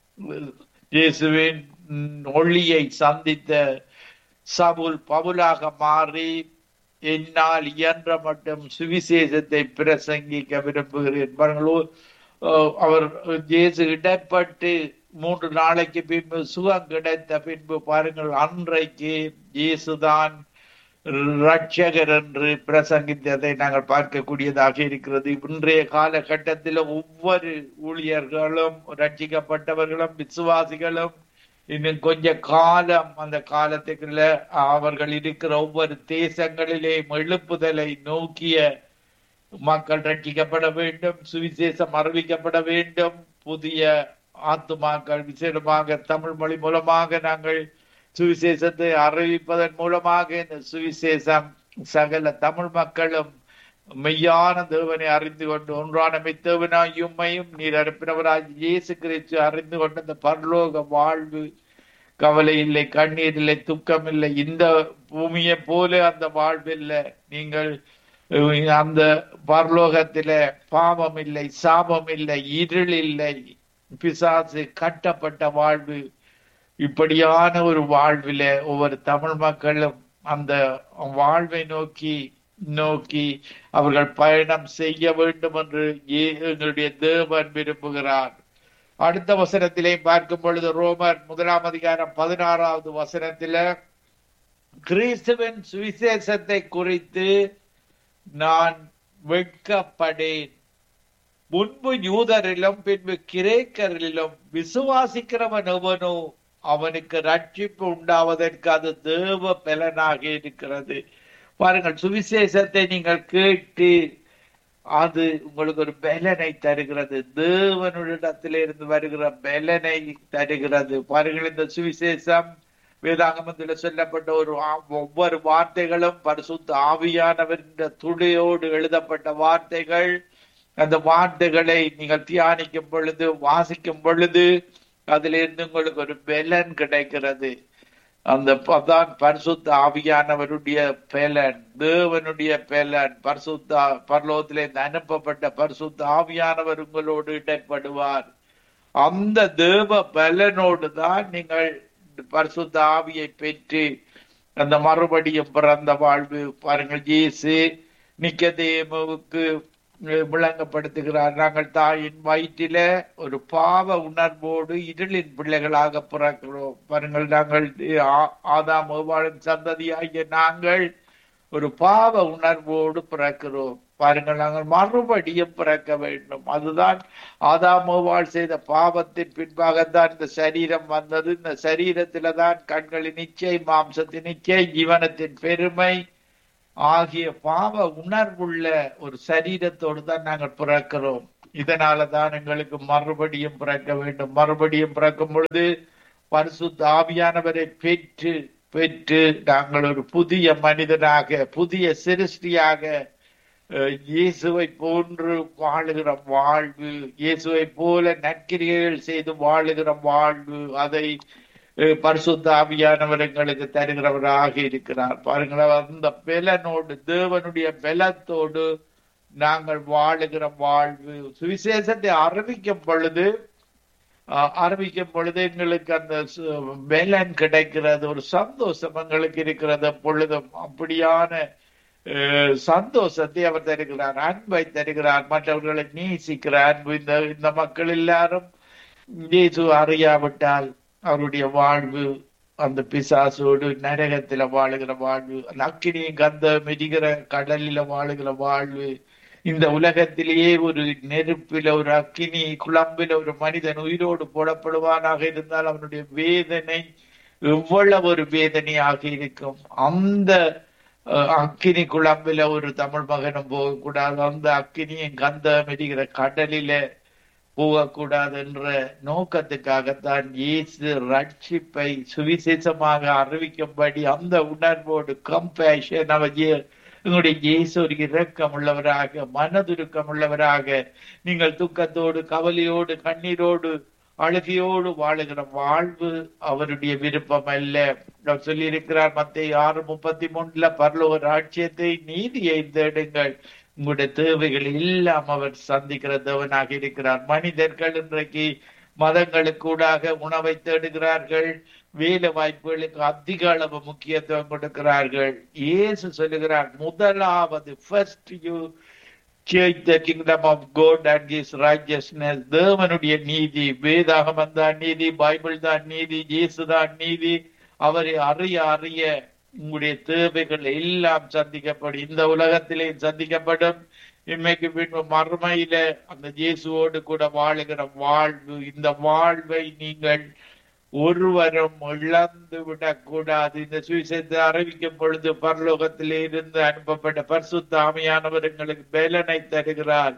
இயேசுவின் ம், ஒளியை சந்தித்த சவுல் பவுலாக மாறி என்னால் இயன்ற மட்டும் சுவிசேஷத்தை பிரசங்கிக்க விரும்புகிறேன் பாருங்களோ அஹ், அவர் இயேசு இடைப்பட்டு மூன்று நாளைக்கு பின்பு சுகம் கிடைத்த பின்பு பாருங்கள் அன்றைக்கு இயேசுதான் ரட்சகர் என்று பிரசங்கித்ததை நாங்கள் பார்க்கக்கூடியதாக இருக்கிறது இன்றைய காலகட்டத்தில் ஒவ்வொரு ஊழியர்களும் ரட்சிக்கப்பட்டவர்களும் விசுவாசிகளும் இன்னும் கொஞ்ச காலம் அந்த காலத்துக்குள்ள அவர்கள் இருக்கிற ஒவ்வொரு தேசங்களிலேயும் எழுப்புதலை நோக்கிய மக்கள் ரட்சிக்கப்பட வேண்டும் சுவிசேஷம் அறிவிக்கப்பட வேண்டும் புதிய ஆத்துமாக்கள் விசேடமாக தமிழ் மொழி மூலமாக நாங்கள் சுவிசேஷத்தை அறிவிப்பதன் மூலமாக இந்த சுவிசேஷம் சகல தமிழ் மக்களும் மெய்யான தேவனை அறிந்து கொண்டு ஒன்றான மெத்தேவனாய் உம்மையும் நீர் அனுப்பினவராய் இயேசு கிறிஸ்து அறிந்து கொண்ட இந்த பரலோக வாழ்வு கவலை இல்லை கண்ணீர் இல்லை துக்கம் இல்லை இந்த பூமியை போல அந்த வாழ்வு இல்லை நீங்கள் அஹ், அந்த பரலோகத்தில பாவம் இல்லை சாபம் இல்லை இருள் இல்லை பிசாசு கட்டப்பட்ட வாழ்வு இப்படியான ஒரு வாழ்வில ஒவ்வொரு தமிழ் மக்களும் அந்த வாழ்வை நோக்கி நோக்கி அவர்கள் பயணம் செய்ய வேண்டும் என்று ஏ- எங்களுடைய தேவன் விரும்புகிறார் அடுத்த வசனத்திலே பார்க்கும் பொழுது ரோமர் முதலாம் அதிகாரம் பதினாறாவது வசனத்தில கிறிஸ்துவின் சுவிசேஷத்தை குறித்து நான் வெட்கப்படேன் முன்பு யூதரிலும் பின்பு கிரேக்கரிலும் விசுவாசிக்கிறவன் எவனோ அவனுக்கு ரட்சிப்பு உண்டாவதற்கு அது தேவ பலனாக இருக்கிறது பாருங்கள் சுவிசேஷத்தை நீங்கள் கேட்டு அது உங்களுக்கு ஒரு பலனை தருகிறது தேவனுடத்திலிருந்து வருகிற பலனை தருகிறது பாருங்கள் இந்த சுவிசேஷம் வேதாகமத்தில் சொல்லப்பட்ட ஒரு ஆ- ஒவ்வொரு வார்த்தைகளும் பரிசுத்த ஆவியானவரின் துளியோடு எழுதப்பட்ட வார்த்தைகள் அந்த வார்த்தைகளை நீங்கள் தியானிக்கும் பொழுது வாசிக்கும் பொழுது அதிலிருந்து உங்களுக்கு ஒரு பலன் கிடைக்கிறது அந்த அதான் பரிசுத்த ஆவியானவருடைய பலன் தேவனுடைய பலன் பரிசுத்த பரலோகத்திலே இருந்து அனுப்பப்பட்ட பரிசுத்த ஆவியானவர் உங்களோடு இடைப்படுவார் அந்த தேவ பலனோடு தான் நீங்கள் பரிசுத்த ஆவியை பெற்று அந்த மறுபடியும் பிறந்த வாழ்வு பாருங்கள் இயேசு நிக்கதேமுவுக்கு விளங்கப்படுத்துகிறார் நாங்கள் தாயின் வயிற்றில ஒரு பாவ உணர்வோடு இருளின் பிள்ளைகளாக பிறக்கிறோம் பாருங்கள் நாங்கள் ஆ- ஆதாம் ஏவாளின் சந்ததியாகிய நாங்கள் ஒரு பாவ உணர்வோடு பிறக்கிறோம் பாருங்கள் நாங்கள் மறுபடியும் பிறக்க வேண்டும் அதுதான் ஆதாமோவாள் செய்த பாவத்தின் பின்பாகத்தான் இந்த சரீரம் வந்தது இந்த சரீரத்தில தான் கண்களின் இச்சை மாம்சத்தின் இச்சை ஜீவனத்தின் பெருமை ஆகிய பாவ உணர்வுள்ள ஒரு சரீரத்தோடு தான் நாங்கள் பிறக்கிறோம் இதனால தான் எங்களுக்கு மறுபடியும் பிறக்க வேண்டும் மறுபடியும் பிறக்கும் பொழுது பரிசுத்த ஆவியானவரை பெற்று பெற்று நாங்கள் ஒரு புதிய மனிதனாக புதிய சிருஷ்டியாக அஹ், இயேசுவை போன்று வாழுகிற வாழ்வு இயேசுவை போல நற்கிரியைகள் செய்து வாழுகிற வாழ்வு அதை அஹ், பரிசுத்த ஆவியானவர் எங்களுக்கு தருகிறவராக இருக்கிறார் பாருங்களேன் அந்த பலனோடு தேவனுடைய பலத்தோடு நாங்கள் வாழுகிற வாழ்வு சுவிசேஷத்தை அறிவிக்கும் பொழுது அஹ், அறிவிக்கும் பொழுது எங்களுக்கு அந்த சு- பலன் கிடைக்கிறது ஒரு சந்தோஷம் எங்களுக்கு இருக்கிறது பொழுதும் அப்படியான அஹ், சந்தோஷத்தை அவர் தருகிறார் அன்பை தருகிறார் மற்றவர்களை நேசிக்கிற அன்பு இந்த இந்த மக்கள் எல்லாரும் இயேசு அறியாவிட்டால் அவருடைய வாழ்வு அந்த பிசாசோடு நரகத்தில வாழுகிற வாழ்வு அந்த அக்கினியும் கந்த மிதிக்கிற கடலில வாழுகிற வாழ்வு இந்த உலகத்திலேயே ஒரு நெருப்பில ஒரு அக்கினி குழம்பில ஒரு மனிதன் உயிரோடு போடப்படுவானாக இருந்தால் அவனுடைய வேதனை எவ்வளவு ஒரு வேதனையாக இருக்கும் அந்த அஹ், அக்கினி குழம்பில ஒரு தமிழ் மகனும் போகக்கூடாது அந்த அக்கினியும் கந்த மிதிக்கிற கடலில போகக்கூடாது என்ற நோக்கத்துக்காகத்தான் இயேசு ரட்சிப்பை சுவிசேஷமாக அறிவிக்கும்படி அந்த உணர்வோடு கம்பேஷன் அவர் இயே- எங்களுடைய இயேசு ஒரு இரக்கம் உள்ளவராக மனதுருக்கம் உள்ளவராக நீங்கள் துக்கத்தோடு கவலையோடு கண்ணீரோடு அழுகையோடு வாழுகிற வாழ்வு அவருடைய விருப்பம் அல்ல அவர் சொல்லியிருக்கிறார் மத்திய ஆறு முப்பத்தி மூணுல பரலோக ராட்சியத்தை நீதியை தேடுங்கள் உங்களுடைய தேவைகள் எல்லாம் அவர் சந்திக்கிற தேவனாக இருக்கிறார் மனிதர்கள் இன்றைக்கு மதங்களுக்கூடாக உணவை தேடுகிறார்கள் வேலை வாய்ப்புகளுக்கு அதிக அளவு முக்கியத்துவம் கொடுக்கிறார்கள் இயேசு சொல்லுகிறார் முதலாவது first you Change the kingdom of God and his righteousness. தேவனுடைய நீதி வேதாகமம் தான் நீதி பைபிள் தான் நீதி இயேசு தான் நீதி அவரை அறிய அறிய உங்களுடைய தேவைகள் எல்லாம் சந்திக்கப்படும் இந்த இலகத்திலே சந்திக்கப்படும் இன்மைக்கு பின்பு மறுமையில அந்த இயேசுவோடு கூட வாழுகிற வாழ்வு இந்த வாழ்வை நீங்கள் ஒருவரும் இழந்து விடக்கூடாது இந்த சுவிசேஷத்தை அறிவிக்கும் பொழுது பரலோகத்திலே இருந்து அனுப்பப்பட்ட பரிசுத்த ஆமையானவர் எங்களுக்கு பலனை தருகிறார்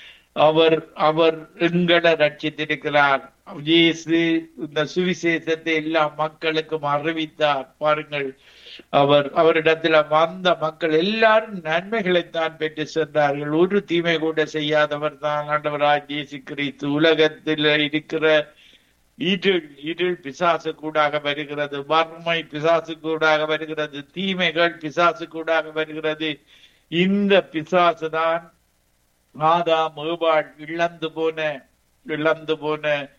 அவர் அவர் எங்களை ரட்சித்திருக்கிறார் இயேசு இந்த சுவிசேஷத்தை எல்லா மக்களுக்கும் அறிவித்தார் பாருங்கள் அவர் அவரிடத்துல வந்த மக்கள் எல்லாரும் நன்மைகளைத்தான் பெற்று சென்றார்கள் ஒரு தீமை கூட செய்யாதவர் தான் ஆண்டவராய் இயேசு கிறிஸ்து உலகத்தில் இருக்கிற இருள் இருள் பிசாசு கூடாக வருகிறது வறுமை பிசாசு கூடாக வருகிறது தீமைகள் பிசாசு கூடாக வருகிறது இந்த பிசாசு தான் ஆதாம் ஏவாள் இழந்து போன இழந்து போன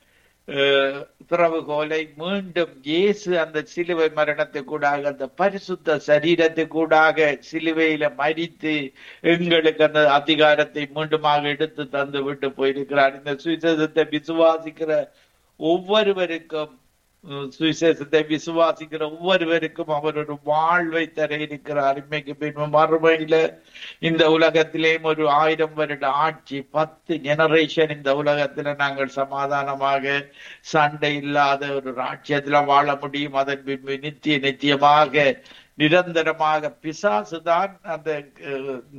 அஹ், திறவுகோலை மீண்டும் இயேசு அந்த சிலுவை மரணத்தை கூடாக அந்த பரிசுத்த சரீரத்தை கூடாக சிலுவையில மறித்து எங்களுக்கு அந்த அதிகாரத்தை மீண்டுமாக எடுத்து தந்து விட்டு போயிருக்கிறார் இந்த சுவிசேஷத்தை விசுவாசிக்கிற ஒவ்வொருவருக்கும் உம், சுவிசேஷத்தை விசுவாசிக்கிற ஒவ்வொருவருக்கும் அவர் ஒரு வாழ்வை தர இருக்கிறார் இன்மைக்கு பின்பு மறுமையில இந்த உலகத்திலேயும் ஒரு ஆயிரம் வருட ஆட்சி பத்து ஜெனரேஷன் இந்த உலகத்துல நாங்கள் சமாதானமாக சண்டை இல்லாத ஒரு ராஜ்யத்துல வாழ முடியும் அதன் பின்பு நித்திய நித்தியமாக நிரந்தரமாக பிசாசுதான் அந்த அஹ்,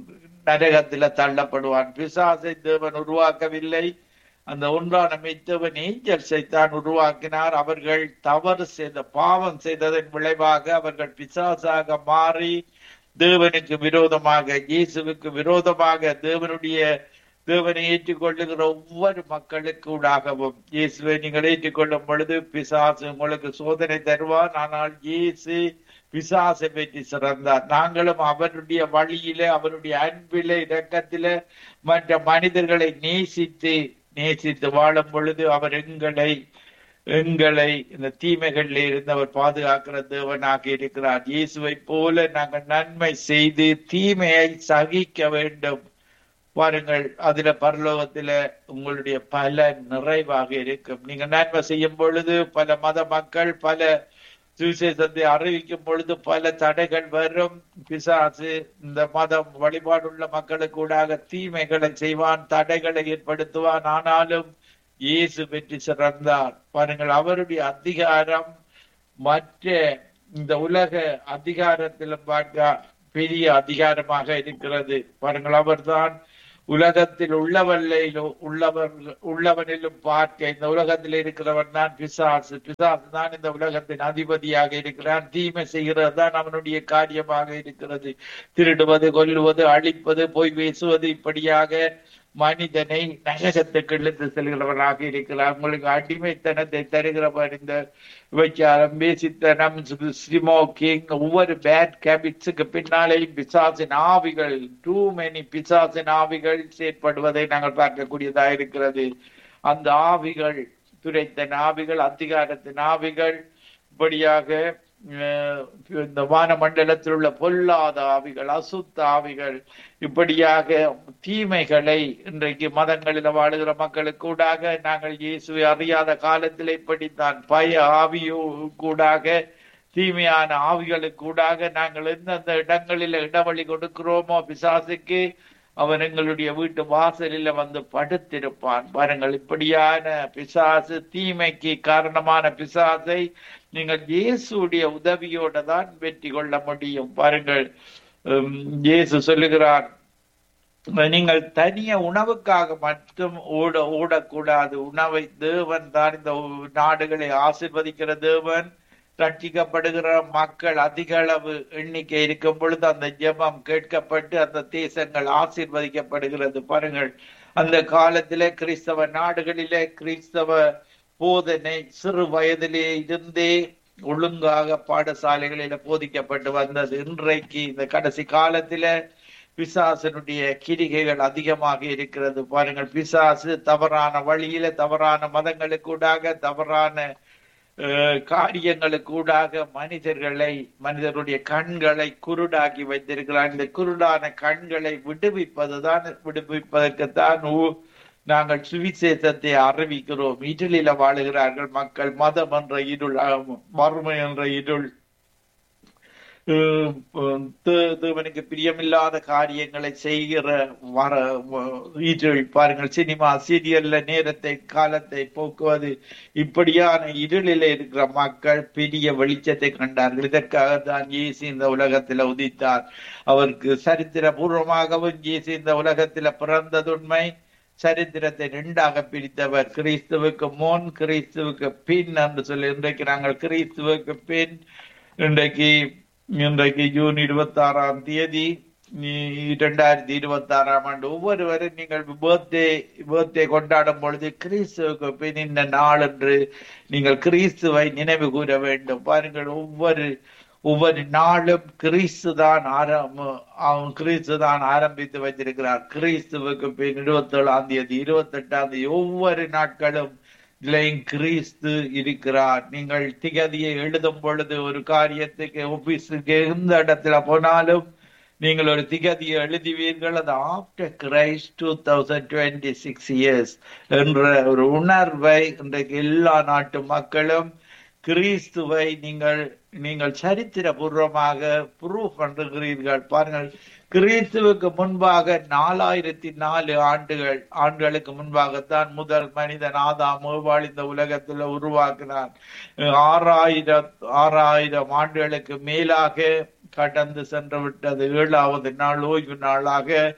நரகத்தில தள்ளப்படுவான் பிசாசை தேவன் உருவாக்கவில்லை அந்த ஒன்றான மெய்த்தவன் ஏஞ்சல்ஸை தான் உருவாக்கினார் அவர்கள் தவறு செய்த பாவம் செய்ததன் விளைவாக அவர்கள் பிசாசாக மாறி தேவனுக்கு விரோதமாக இயேசுவுக்கு விரோதமாக தேவனுடைய தேவனை ஏற்றுக்கொள்ளுகிற ஒவ்வொரு மக்களுக்கு ஊடாகவும் இயேசுவை நீங்கள் ஏற்றுக்கொள்ளும் பொழுது பிசாசு உங்களுக்கு சோதனை தருவான் ஆனால் இயேசு பிசாசை பற்றி சிறந்தார் நாங்களும் அவருடைய வழியில அவருடைய அன்பில இரக்கத்தில மற்ற மனிதர்களை நேசித்து நேசித்து வாழும் பொழுது அவர் எங்களை எங்களை இந்த தீமைகளில் இருந்து அவர் பாதுகாக்கிற தேவனாக இருக்கிறார் இயேசுவை போல நாங்கள் நன்மை செய்து தீமையை சகிக்க வேண்டும் பாருங்கள் அதுல பரலோகத்துல உங்களுடைய பல நிறைவாக இருக்கும் நீங்க நன்மை செய்யும் பொழுது பல மத மக்கள் பல சுவிசேஷத்தை அறிவிக்கும் பொழுது பல தடைகள் வரும் பிசாசு இந்த மதம் வழிபாடுள்ள மக்களுக்கு கூடாக தீமைகளை செய்வான் தடைகளை ஏற்படுத்துவான் ஆனாலும் இயேசு பெற்று சிறந்தார் பாருங்கள் அவருடைய அதிகாரம் மற்ற இந்த உலக அதிகாரத்திலும் பார்க்க பெரிய அதிகாரமாக இருக்கிறது பாருங்கள் அவர்தான் உலகத்தில் உள்ளவல்லையிலும் உள்ளவர் உள்ளவனிலும் பார்க்க இந்த உலகத்தில் இருக்கிறவன் தான் பிசாசு பிசாசு தான் இந்த உலகத்தின் அதிபதியாக இருக்கிறான் தீமை செய்கிறது தான் அவனுடைய காரியமாக இருக்கிறது திருடுவது கொல்லுவது அழிப்பது பொய் பேசுவது இப்படியாக மனிதனை நகரத்துக்கு இழுத்து செல்கிறவராக இருக்கிறார் உங்களுக்கு அடிமைத்தனத்தை தருகிறவர் இந்த விபச்சாரம் பேசித்தனம் ஸ்ரீமோக்கிங் ஒவ்வொரு பேட் கேபிட்ஸுக்கு பின்னாலே பிசாசின் ஆவிகள் டூ மெனி பிசாசின் ஆவிகள் செயற்படுவதை நாங்கள் பார்க்கக்கூடியதாக இருக்கிறது அந்த ஆவிகள் துரைத்த ஆவிகள் அதிகாரத்தின் ஆவிகள் இப்படியாக இந்த வானமண்டலத்தில் உள்ள பொல்லாத ஆவிகள் அசுத்த ஆவிகள் இப்படியாக தீமைகளை இன்றைக்கு மதங்களில் வாழுகிற மக்களுக்கு கூடாக நாங்கள் இயேசுவை அறியாத காலத்தில் இப்படித்தான் பய ஆவியோ கூடாக தீமையான ஆவிகளுக்கு கூடாக நாங்கள் எந்தெந்த இடங்களில் இடவழி கொடுக்கிறோமோ பிசாசுக்கு அவன் எங்களுடைய வீட்டு வாசலில் வந்து படுத்திருப்பான் பாருங்கள் இப்படியான பிசாசு தீமைக்கு காரணமான பிசாசை நீங்கள் இயேசுடைய உதவியோட தான் வெற்றி கொள்ள முடியும் பாருங்கள் இயேசு சொல்லுகிறார் நீங்கள் தனிய உணவுக்காக மட்டும் ஓட ஓடக்கூடாது உணவை தேவன் தான் இந்த நாடுகளை ஆசிர்வதிக்கிற தேவன் ரட்சிக்கப்படுகிற மக்கள் அதிக அளவு எண்ணிக்கை இருக்கும் பொழுது அந்த ஜெபம் கேட்கப்பட்டு அந்த தேசங்கள் ஆசீர்வதிக்கப்படுகிறது பாருங்கள் அந்த காலத்திலே கிறிஸ்தவ நாடுகளிலே கிறிஸ்தவ போதனை சிறு வயதிலே இருந்தே ஒழுங்காக பாடசாலைகளில போதிக்கப்பட்டு வந்தது இன்றைக்கு இந்த கடைசி காலத்தில பிசாசனுடைய கிரிகைகள் அதிகமாக இருக்கிறது பாருங்கள் பிசாசு தவறான வழியில தவறான மதங்களுக்கூடாக தவறான காரியங்களுக்கூடாக மனிதர்களை மனிதருடைய கண்களை குருடாக்கி வைத்திருக்கிறார் இந்த குருடான கண்களை விடுவிப்பதுதான் விடுவிப்பதற்குத்தான் நாங்கள் சுவிசேஷத்தை அறிவிக்கிறோம் இருளில வாழுகிறார்கள் மக்கள் மதம் என்ற இருள் மறுமை என்ற இருள் தேவனுக்கு பிரியமில்லாத காரியங்களை செய்கிற வர இருள் பாருங்கள் சினிமா சீரியல்ல நேரத்தை காலத்தை போக்குவது இப்படியான இருளில இருக்கிற மக்கள் பெரிய வெளிச்சத்தை கண்டார்கள் இதற்காக தான் இயேசு இந்த உலகத்துல உதித்தார் அவருக்கு சரித்திர பூர்வமாகவும் இயேசு இந்த உலகத்துல பிறந்ததுண்மை சரித்திரத்தை ரெண்டாக பிரித்தவர் கிறிஸ்துவுக்கு முன் கிறிஸ்துவுக்கு பின் என்று சொல்லி இன்றைக்கு நாங்கள் கிறிஸ்துவுக்கு பின் இன்றைக்கு இன்றைக்கு ஜூன் இருபத்தி ஆறாம் தேதி இரண்டாயிரத்தி இருபத்தி ஆறாம் ஆண்டு ஒவ்வொருவரும் நீங்கள் பர்த்டே பர்த்டே கொண்டாடும் பொழுது கிறிஸ்துவுக்கு பின் இந்த நாள் என்று நீங்கள் கிறிஸ்துவை நினைவு கூற வேண்டும் பாருங்கள் ஒவ்வொரு ஒவ்வொரு நாளும் கிறிஸ்து தான் ஆரம் கிறிஸ்து தான் ஆரம்பித்து வைத்திருக்கிறார் கிறிஸ்துவுக்கு பின் இருபத்தி ஏழாம் தேதி இருபத்தி எட்டாம் தேதி ஒவ்வொரு நாட்களும் கிறிஸ்து இருக்கிறார் நீங்கள் திகதியை எழுதும் பொழுது ஒரு காரியத்துக்கு ஆபீஸுக்கு எந்த இடத்துல போனாலும் நீங்கள் ஒரு திகதியை எழுதுவீர்கள் அது after Christ two thousand twenty six years என்ற ஒரு உணர்வை இன்றைக்கு எல்லா நாட்டு மக்களும் கிறிஸ்துவை நீங்கள் நீங்கள் சரித்திர பூர்வமாக ப்ரூவ் பண்ணுகிறீர்கள் பாருங்கள் கிறிஸ்துவுக்கு முன்பாக நாலாயிரத்தி நாலு ஆண்டுகள் ஆண்டுகளுக்கு முன்பாகத்தான் முதல் மனிதன் ஆதாம் ஏவாள் இந்த உலகத்துல உருவாக்கினார் ஆறாயிரம் ஆறாயிரம் ஆண்டுகளுக்கு மேலாக கடந்து சென்று விட்டது ஏழாவது நாள் ஓய்வு நாளாக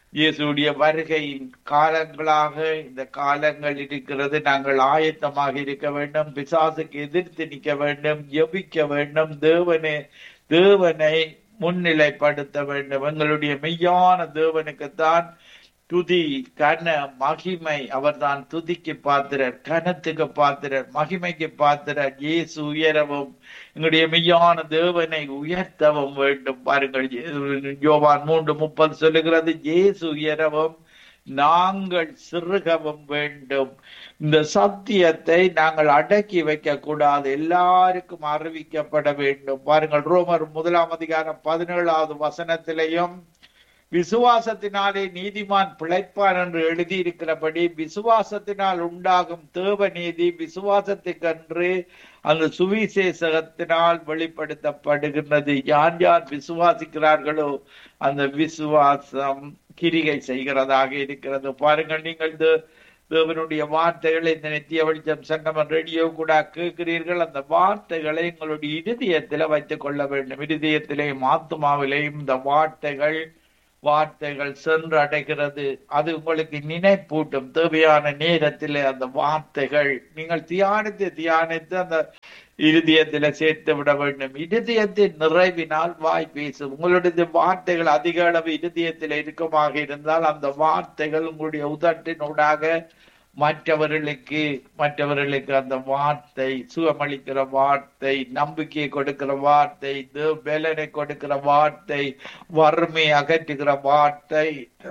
இயேசுடைய வருகையின் காலங்களாக இந்த காலங்கள் இருக்கிறது நாங்கள் ஆயத்தமாக இருக்க வேண்டும் பிசாசுக்கு எதிர்த்து நிற்க வேண்டும் ஜெபிக்க வேண்டும் தேவனே தேவனை முன்னிலைப்படுத்த வேண்டும் எங்களுடைய மெய்யான தேவனுக்குத்தான் துதி கன மகிமை அவர்தான் துதிக்கு பாத்திரர் கனத்துக்கு பாத்திரர் மகிமைக்கு பாத்திரர் இயேசு உயரவும் எங்களுடைய மெய்யான தேவனை உயர்த்தவும் வேண்டும் பாருங்கள் யோவான் மூன்று முப்பது சொல்லுகிறது இயேசு உயரவும் நாங்கள் சிறுகவும் வேண்டும் இந்த சத்தியத்தை நாங்கள் அடக்கி வைக்க கூடாது எல்லாருக்கும் அறிவிக்கப்பட வேண்டும் பாருங்கள் ரோமர் முதலாம் அதிகாரம் பதினேழாவது வசனத்திலையும் விசுவாசத்தினாலே நீதிமான் பிழைப்பான் என்று எழுதியிருக்கிறபடி விசுவாசத்தினால் உண்டாகும் தேவ நீதி விசுவாசத்துக்கன்று அந்த சுவிசேஷத்தினால் வெளிப்படுத்தப்படுகின்றது யார் யார் விசுவாசிக்கிறார்களோ அந்த விசுவாசம் கிரிகை செய்கிறதாக இருக்கிறது பாருங்கள் நீங்கள் தேவனுடைய வார்த்தைகளை இந்த நித்திய வெளிச்சம் சங்கமம் ரேடியோ கூட கேட்கிறீர்கள் அந்த வார்த்தைகளை எங்களுடைய இருதயத்தில வைத்துக் கொள்ள வேண்டும் இருதயத்திலேயும் ஆத்மாவிலேயும் இந்த வார்த்தைகள் வார்த்தைகள் சென்று அடைகிறது அது உங்களுக்கு நினைப்பூட்டும் தேவையான நேரத்தில் அந்த வார்த்தைகள் நீங்கள் தியானித்து தியானித்து அந்த இருதயத்தில சேர்த்து விட வேண்டும் இருதயத்தின் நிறைவினால் வாய் பேசும் உங்களுடைய வார்த்தைகள் அதிக அளவு இருதயத்தில் இருக்குமாக இருந்தால் அந்த வார்த்தைகள் உங்களுடைய உதட்டினூடாக மற்றவர்களுக்கு மற்றவர்களுக்கு அந்த வார்த்தை சுகமளிக்கிற வார்த்தை நம்பிக்கையை கொடுக்கிற வார்த்தை வேலனை கொடுக்கிற வார்த்தை வறுமை அகற்றுகிற வார்த்தை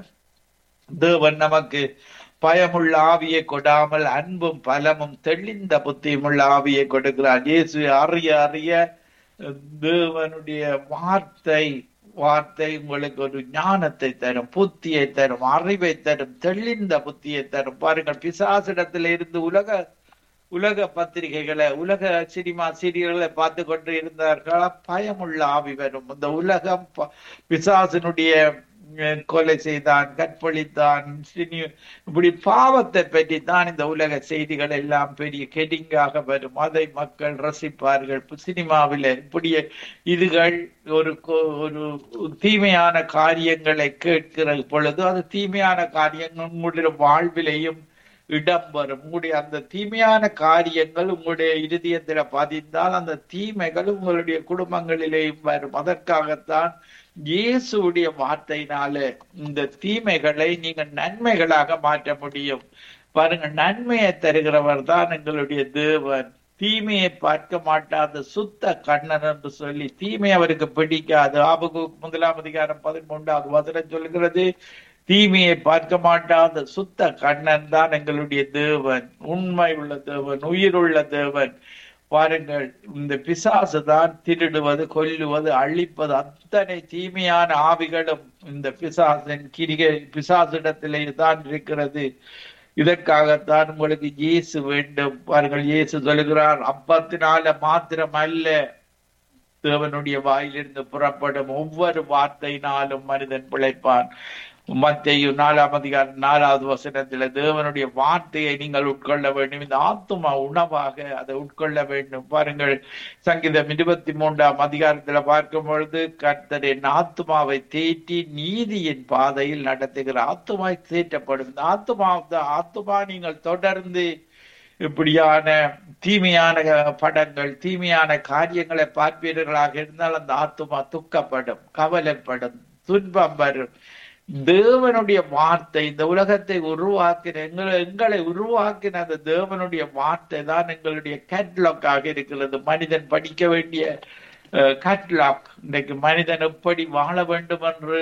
தேவன் நமக்கு பயமுள்ள ஆவியை கொடாமல் அன்பும் பலமும் தெளிந்த புத்தியும் உள்ள ஆவியை கொடுக்கிறார் இயேசு அறிய அறிய தேவனுடைய வார்த்தை வார்த்தை உங்களுக்கு ஒரு ஞானத்தை தரும் புத்தியை தரும் அறிவை தரும் தெளிந்த புத்தியை தரும் பாருங்கள் பிசாசிடத்துல இருந்து உலக உலக பத்திரிகைகளை உலக சினிமா சீரியல்களை பார்த்து கொண்டு இருந்தார்களா பயமுள்ள ஆவி வரும் இந்த உலகம் பிசாசினுடைய கொலை செய்தான் கற்பழித்தான் இப்படி பாவத்தை பற்றி தான் இந்த உலக செய்திகள் எல்லாம் பெரிய கெடிங்காக வரும் அதை மக்கள் ரசிப்பார்கள் சினிமாவில இப்படி இதுகள் ஒரு ஒரு தீமையான காரியங்களை கேட்கிற பொழுது அது தீமையான காரியங்கள் உங்களுடைய வாழ்விலையும் இடம் வரும் உங்களுடைய அந்த தீமையான காரியங்கள் உங்களுடைய இருதயத்தில பதிந்தால் அந்த தீமைகள் உங்களுடைய குடும்பங்களிலேயும் வரும் அதற்காகத்தான் இயேசுடைய வார்த்தையினால இந்த தீமைகளை நீங்க நன்மைகளாக மாற்ற முடியும் பாருங்க நன்மையை தருகிறவர் தான் எங்களுடைய தேவன் தீமையை பார்க்க மாட்டாத சுத்த கண்ணன் என்று சொல்லி தீமை அவருக்கு பிடிக்காது ஆபகு முதலாம் அதிகாரம் பதிமூன்றாவது வசனம் சொல்கிறது தீமையை பார்க்க மாட்டாத சுத்த கண்ணன் தான் எங்களுடைய தேவன் உண்மை உள்ள தேவன் உயிருள்ள தேவன் பாருங்கள் இந்த பிசாசு தான் திருடுவது கொல்லுவது அழிப்பது அத்தனை தீமையான ஆவிகளும் இந்த பிசாசின் கிரிகை பிசாசிடத்திலே தான் இருக்கிறது இதற்காகத்தான் உங்களுக்கு இயேசு வேண்டும் பாருங்கள் இயேசு சொல்லுகிறார் அப்பத்தினால மாத்திரம் அல்ல தேவனுடைய வாயிலிருந்து புறப்படும் ஒவ்வொரு வார்த்தையினாலும் மனிதன் பிழைப்பான் மத்தையும் நாலாம் அதிகாரம் நாலாவது வசனத்துல தேவனுடைய வார்த்தையை நீங்கள் உட்கொள்ள வேண்டும் இந்த ஆத்துமா உணவாக அதை உட்கொள்ள வேண்டும் பாருங்கள் சங்கீதம் இருபத்தி மூன்றாம் அதிகாரத்துல பார்க்கும் பொழுது கர்த்தர் என் ஆத்துமாவை தேற்றி நீதியின் பாதையில் நடத்துகிற ஆத்துமா தேற்றப்படும் இந்த ஆத்துமா ஆத்துமா நீங்கள் தொடர்ந்து இப்படியான தீமையான படங்கள் தீமையான காரியங்களை பார்ப்பீர்களாக இருந்தால் அந்த ஆத்துமா துக்கப்படும் கவலைப்படும் துன்பம் வரும் தேவனுடைய வார்த்தை இந்த உலகத்தை உருவாக்கின எங்களை எங்களை உருவாக்கின அந்த தேவனுடைய வார்த்தை தான் எங்களுடைய கேட்லாக்காக இருக்கிறது மனிதன் படிக்க வேண்டிய கேட்லாக் இன்றைக்கு மனிதன் எப்படி வாழ வேண்டும் என்று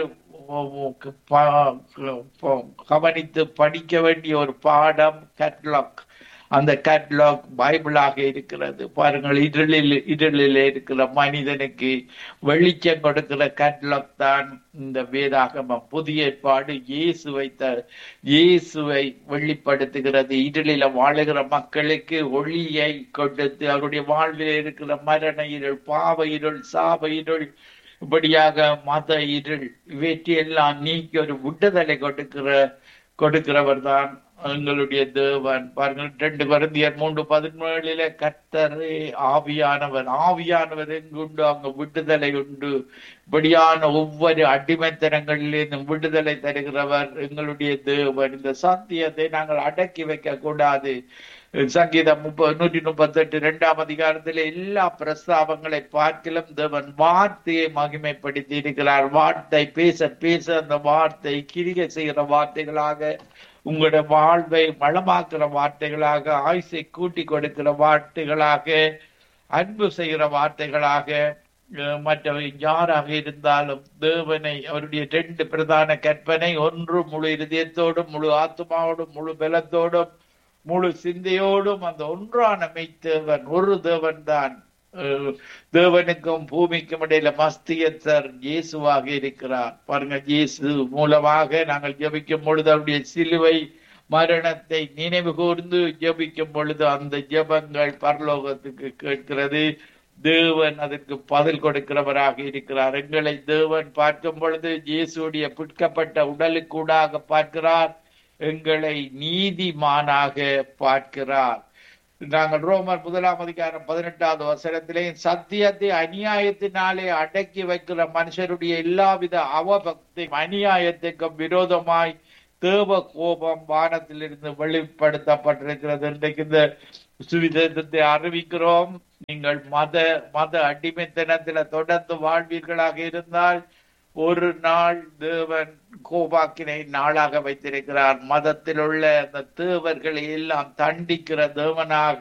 கவனித்து படிக்க வேண்டிய ஒரு பாடம் கேட்லாக் அந்த கேட்லாக் பைபிளாக இருக்கிறது பாருங்கள் இருளில் இருளில் இருக்கிற மனிதனுக்கு வெளிச்சம் கொடுக்கிற கேட்லாக் தான் இந்த வேதாகமம் புதிய ஏற்பாடு இயேசுவை த இயேசுவை வெளிப்படுத்துகிறது இருளில வாழுகிற மக்களுக்கு ஒளியை கொடுத்து அவருடைய வாழ்வில் இருக்கிற மரண இருள் பாவ இருள் சாப இருள் இப்படியாக மத இருள் இவற்றையெல்லாம் நீக்கி ஒரு விடுதலை கொடுக்கிற கொடுக்கிறவர் தான் எங்களுடைய தேவன் பாருங்கள் ரெண்டு குருந்தியர் மூன்று பதினேழில கர்த்தரே ஆவியானவர் ஆவியானவர் எங்குண்டு அங்க விடுதலை உண்டு இப்படியான ஒவ்வொரு அடிமைத்தனங்களிலிருந்தும் விடுதலை தருகிறவர் எங்களுடைய தேவன் இந்த சத்தியத்தை நாங்கள் அடக்கி வைக்க கூடாது சங்கீதம் முப்பது நூற்றி முப்பத்தி எட்டு இரண்டாம் அதிகாரத்தில் எல்லா பிரஸ்தாபங்களை பார்க்கிலும் தேவன் வார்த்தையை மகிமைப்படுத்தி இருக்கிறார் வார்த்தை பேச பேச அந்த வார்த்தை கிரிகை செய்கிற வார்த்தைகளாக உங்களுடைய வாழ்வை வளமாக்குற வார்த்தைகளாக ஆயுசை கூட்டி கொடுக்கிற வார்த்தைகளாக அன்பு செய்கிற வார்த்தைகளாக அஹ், மற்றவை யாராக இருந்தாலும் தேவனை அவருடைய ரெண்டு பிரதான கற்பனை ஒன்று முழு இருதயத்தோடும் முழு ஆத்மாவோடும் முழு பலத்தோடும் முழு சிந்தையோடும் அந்த ஒன்றான மெய்த்தேவன் ஒரு தேவன் தான் தேவனுக்கும் பூமிக்கும் இடையில மஸ்தியத்தர் இயேசுவாக இருக்கிறார் பாருங்க இயேசு மூலமாக நாங்கள் ஜெபிக்கும் பொழுது அவருடைய சிலுவை மரணத்தை நினைவு கூர்ந்து ஜெபிக்கும் பொழுது அந்த ஜெபங்கள் பரலோகத்துக்கு கேட்கிறது தேவன் அதற்கு பதில் கொடுக்கிறவராக இருக்கிறார் எங்களை தேவன் பார்க்கும் பொழுது இயேசுடைய பிற்கப்பட்ட உடலுக்கூடாக பார்க்கிறார் எங்களை நீதிமானாக பார்க்கிறார் நாங்கள் ரோமர் முதலாம் அதிகாரம் பதினெட்டாவது வசனத்திலே சத்தியத்தை அநியாயத்தினாலே அடக்கி வைக்கிற மனுஷருடைய எல்லாவித அவபக்தி அநியாயத்துக்கும் விரோதமாய் தேவ கோபம் வானத்திலிருந்து வெளிப்படுத்தப்பட்டிருக்கிறது இன்றைக்கு இந்த சுவிதேசத்தை அறிவிக்கிறோம் நீங்கள் மத மத அடிமைத்தனத்தில தொடர்ந்து வாழ்வீர்களாக இருந்தால் ஒரு நாள் தேவன் கோபாக்கினை நாளாக வைத்திருக்கிறார் மதத்தில் உள்ள அந்த தேவர்களை எல்லாம் தண்டிக்கிற தேவனாக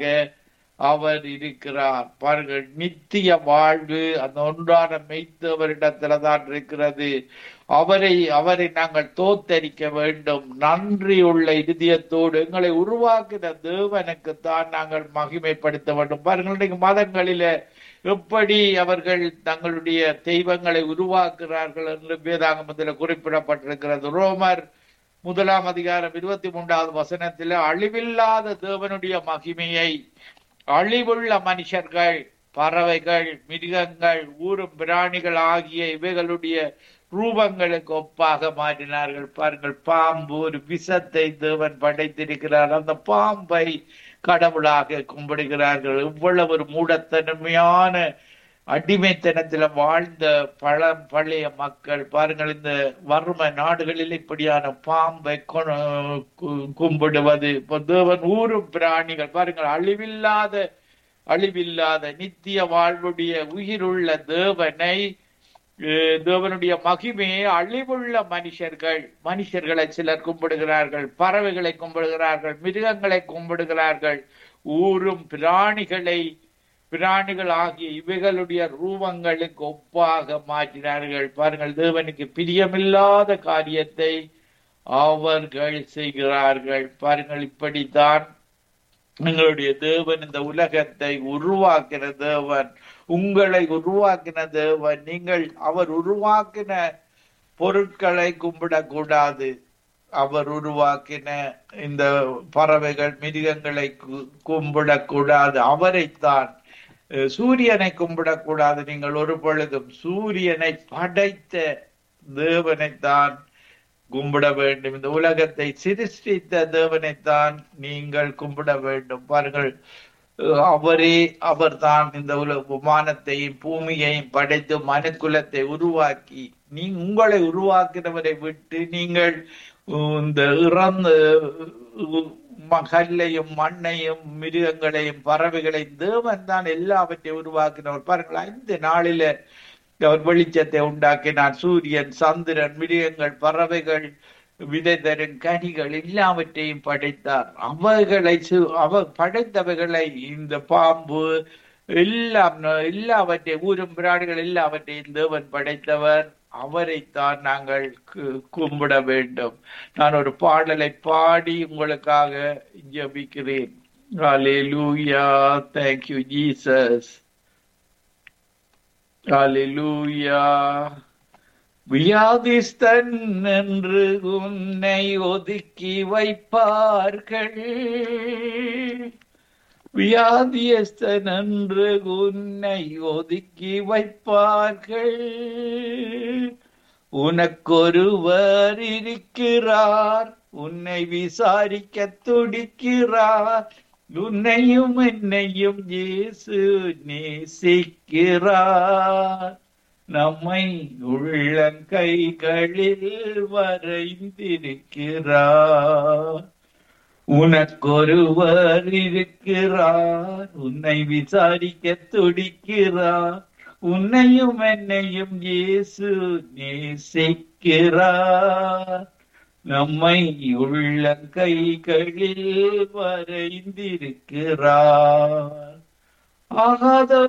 அவர் இருக்கிறார் பாருங்கள் நித்திய வாழ்வு அந்த ஒன்றான மெய்த்தவரிடத்துல தான் இருக்கிறது அவரை அவரை நாங்கள் தோத்தரிக்க வேண்டும் நன்றி உள்ள இதயத்தோடு எங்களை உருவாக்கின தேவனுக்கு தான் நாங்கள் மகிமைப்படுத்த வேண்டும் பாருங்கள் இன்னைக்கு மதங்களில எப்படி அவர்கள் தங்களுடைய தெய்வங்களை உருவாக்குறார்கள் என்று வேதாகமத்தில் குறிப்பிடப்பட்டிருக்கிறது ரோமர் முதலாம் அதிகாரம் இருபத்தி மூன்றாவது வசனத்தில் அழிவில்லாத தேவனுடைய மகிமையை அழிவுள்ள மனுஷர்கள் பறவைகள் மிருகங்கள் ஊரும் பிராணிகள் ஆகிய இவைகளுடைய ரூபங்களுக்கு ஒப்பாக மாற்றினார்கள் பாருங்கள் பாம்பு ஒரு விஷத்தை தேவன் படைத்திருக்கிறார் அந்த பாம்பை கடவுளாக கும்பிடுகிறார்கள் இவ்வளவு ஒரு மூடத்தன்மையான அடிமைத்தனத்துல வாழ்ந்த பழம் பழைய மக்கள் பாருங்கள் இந்த வறும நாடுகளில் இப்படியான பாம்பை கொ- கு- கும்பிடுவது இப்போ தேவன் ஊரும் பிராணிகள் பாருங்கள் அழிவில்லாத அழிவில்லாத நித்திய வாழ்வுடைய உயிருள்ள தேவனை அஹ், தேவனுடைய மகிமையை அழிவுள்ள மனுஷர்கள் மனுஷர்களை சிலர் கும்பிடுகிறார்கள் பறவைகளை கும்பிடுகிறார்கள் மிருகங்களை கும்பிடுகிறார்கள் ஊரும் பிராணிகளை பிராணிகள் ஆகிய இவைகளுடைய ரூபங்களுக்கு ஒப்பாக மாற்றினார்கள் பாருங்கள் தேவனுக்கு பிரியமில்லாத காரியத்தை அவர்கள் செய்கிறார்கள் பாருங்கள் இப்படித்தான் எங்களுடைய தேவன் இந்த உலகத்தை உருவாக்கின தேவன் உங்களை உருவாக்கின தேவன் நீங்கள் அவர் உருவாக்கின பொருட்களை கும்பிடக்கூடாது அவர் உருவாக்கின இந்த பறவைகள் மிருகங்களை கு- கும்பிடக்கூடாது அவரைத்தான் அஹ், சூரியனை கும்பிடக்கூடாது நீங்கள் ஒரு பொழுதும் சூரியனை படைத்த தேவனைத்தான் கும்பிட வேண்டும் இந்த உலகத்தை சிருஷ்டித்த தேவனைத்தான் நீங்கள் கும்பிட வேண்டும் பாருங்கள் அஹ் அவரே அவர்தான் இந்த உலக விமானத்தையும் பூமியையும் படைத்து மனுக்குலத்தை உருவாக்கி நீ உங்களை உருவாக்கினவரை விட்டு நீங்கள் அஹ், இந்த இறந்த அஹ், ம- கல்லையும் மண்ணையும் மிருகங்களையும் பறவைகளையும் தேவன் தான் எல்லாவற்றையும் உருவாக்கினவர் பாருங்கள் ஐந்து நாளில அவர் வெளிச்சத்தை உண்டாக்கினார் சூரியன் சந்திரன் மிருகங்கள் பறவைகள் விதை தரும் கனிகள் எல்லாவற்றையும் படைத்தார் அவைகளை சு- அவர் படைத்தவைகளை இந்த பாம்பு எல்லாம் எல்லாவற்றையும் ஊரும் பிராணிகள் எல்லாவற்றையும் தேவன் படைத்தவர் அவரைத்தான் நாங்கள் கு- கும்பிட வேண்டும் நான் ஒரு பாடலை பாடி உங்களுக்காக ஜெபிக்கிறேன் Hallelujah. Thank you, Jesus. Hallelujah. வியாதிஸ்தன் என்று உன்னை ஒதுக்கி வைப்பார்கள் வியாதியஸ்தன் என்று உன்னை ஒதுக்கி வைப்பார்கள் உனக்கொருவர் இருக்கிறார் உன்னை விசாரிக்க துடிக்கிறார் உன்னையும் என்னையும் இயேசு நேசிக்கிறார் நம்மை உள்ளங்கைகளில் வரைந்திருக்கிறார் உனக்கொருவர் இருக்கிறார் உன்னை விசாரிக்க துடிக்கிறார் உன்னையும் என்னையும் இயேசு நேசிக்கிறார் நம்மை உள்ளங்கைகளில் வரைந்திருக்கிறார் ஆகாத